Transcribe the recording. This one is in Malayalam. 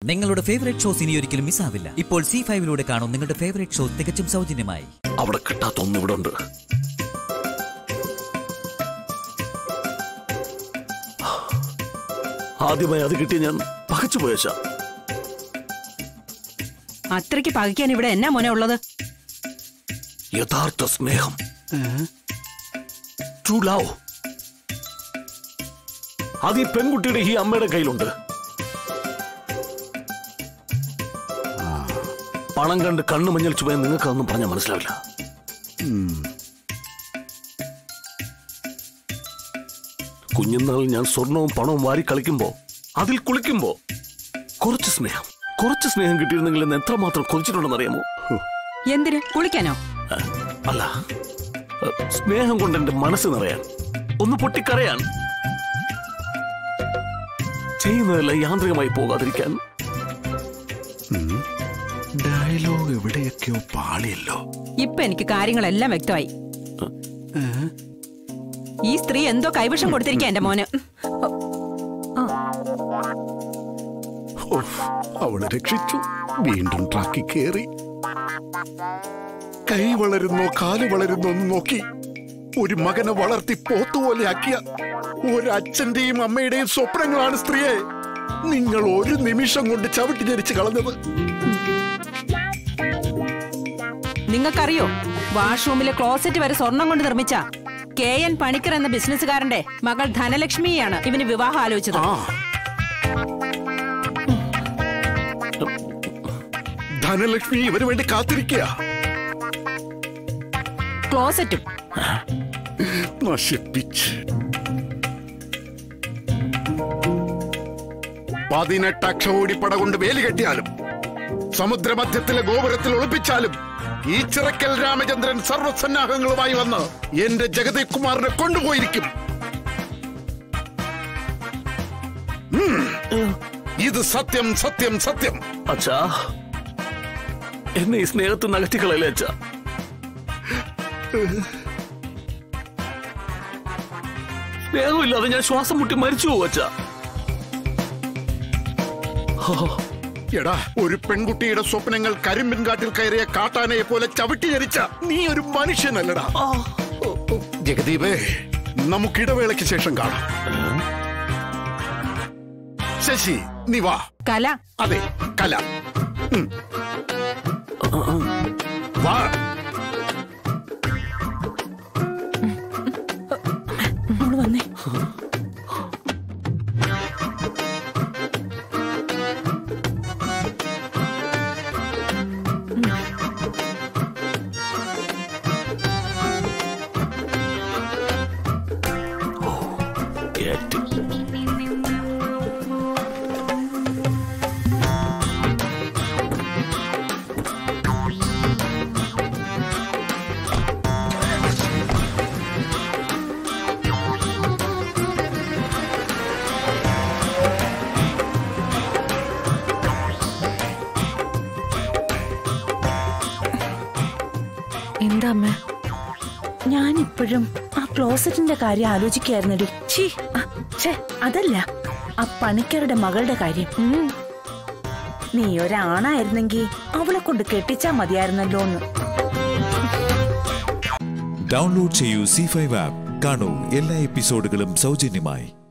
നിങ്ങളുടെ ഫേവറേറ്റ് ഷോസ് ഇനി ഒരിക്കലും മിസ്സാവില്ല ഇപ്പോൾ സി ഫൈവിലൂടെ കാണും നിങ്ങളുടെ ഫേവറേറ്റ് ഷോ തികച്ചും സൗജന്യമായി അവിടെ കിട്ടാത്ത ഒന്ന് ഇവിടെ ഉണ്ട് ആദ്യമായി അത് കിട്ടിയ ഞാൻ പകച്ചു പോയച്ച അത്രയ്ക്ക് പകയ്ക്കാൻ ഇവിടെ എന്നാ മോനെ ഉള്ളത് യഥാർത്ഥ സ്നേഹം ട്രൂ ലവ് അത് ഈ പെൺകുട്ടിയുടെ ഈ അമ്മയുടെ കയ്യിലുണ്ട് പണം കണ്ട് കണ്ണു മഞ്ഞൾ ചുവ നിങ്ങൾക്ക് അതൊന്നും പറഞ്ഞാൽ മനസ്സിലാവില്ല കുഞ്ഞുനാളിൽ ഞാൻ സ്വർണവും പണവും വാരി കളിക്കുമ്പോ അതിൽ കുളിക്കുമ്പോ കുറച്ച് സ്നേഹം കുറച്ച് സ്നേഹം കിട്ടിയിരുന്നെങ്കിൽ എന്ന് എത്രമാത്രം കൊതിച്ചിട്ടുണ്ടെന്ന് അറിയാമോ എന്തിന് കുളിക്കാനോ അല്ല അഹ് സ്നേഹം കൊണ്ട് എന്റെ മനസ്സ് നിറയാൻ ഒന്ന് പൊട്ടിക്കരയാൻ ചെയ്യുന്നതെല്ലാം യാന്ത്രികമായി പോകാതിരിക്കാൻ ഡയലോഗ് എവിടെയൊക്കെയോ പാളിയല്ലോ ഇപ്പൊ എനിക്ക് കാര്യങ്ങളെല്ലാം വ്യക്തമായി ഈ സ്ത്രീ എന്തോ കൈവശം കൊടുത്തിരിക്കുക എന്റെ മോന് ഉഫ്, അവളെ രക്ഷിച്ചു വീണ്ടും ട്രാക്കിൽ കയറി കൈ വളരുന്നോ കാല് വളരുന്നോ എന്ന് നോക്കി ഒരു മകനെ വളർത്തി പോത്തുപോലെ ആക്കിയ ഒരച്ഛന്റെയും അമ്മയുടെയും സ്വപ്നങ്ങളാണ് സ്ത്രീയെ നിങ്ങൾ ഒരു നിമിഷം കൊണ്ട് ചവിട്ടി ജനിച്ച് കളഞ്ഞത് നിങ്ങൾക്കറിയോ വാഷ്റൂമിലെ ക്ലോസറ്റ് വരെ സ്വർണം കൊണ്ട് നിർമ്മിച്ച കെ എൻ പണിക്കർ എന്ന ബിസിനസ്സുകാരന്റെ മകൾ ധനലക്ഷ്മിയെയാണ് ഇവന് വിവാഹം ആലോചിച്ചത് ആ ധനലക്ഷ്മി ഇവന് വേണ്ടി കാത്തിരിക്കുക ക്ലോസറ്റും നശിപ്പിച്ച് പതിനെട്ട് അക്ഷോടിപ്പട കൊണ്ട് വേലി കെട്ടിയാലും സമുദ്രമധ്യത്തിലെ ഗോപുരത്തിൽ ഒളിപ്പിച്ചാലും ഈ ചിറക്കൽ രാമചന്ദ്രൻ സർവസന്നാഹങ്ങളുമായി വന്ന് എന്റെ ജഗതി കുമാറിനെ കൊണ്ടുപോയിരിക്കും ഉം. ഇത് സത്യം സത്യം സത്യം അച്ഛാ എന്നെ ഈ സ്നേഹത്തിൽ നിന്ന് അകറ്റിക്കളയല്ലേ അച്ഛാ സ്നേഹമില്ലാതെ ഞാൻ ശ്വാസം മുട്ടി മരിച്ചു പോകും അച്ഛാ എടാ ഒരു പെൺകുട്ടിയുടെ സ്വപ്നങ്ങൾ കരിമ്പിൻ കാട്ടിൽ കയറിയ കാട്ടാനയെ പോലെ ചവിട്ടി ജനിച്ച നീ ഒരു മനുഷ്യനല്ലടാ ജഗദീപേ നമുക്ക് ഇടവേളയ്ക്ക് ശേഷം കാണാം ശശി നീ വാ കല അതെ കല ഉം. വാ മോള് വന്നേ ഏറ്റ്. എന്താ അമ്മ ഞാനിപ്പോഴും ആ ക്ലോസറ്റിന്റെ കാര്യം ആലോചിക്കായിരുന്നടി ഛീ ആ, ഛേ അതല്ല ആ പണിക്കരുടെ മകളുടെ കാര്യം ഉം. നീ ഒരാണായിരുന്നെങ്കി അവളെ കൊണ്ട് കെട്ടിച്ചാ മതിയായിരുന്നല്ലോ എന്ന് ഡൗൺലോഡ് ചെയ്യൂ സി ഫൈവ് ആപ്പ് കാണൂ എല്ലാ എപ്പിസോഡുകളും സൗജന്യമായി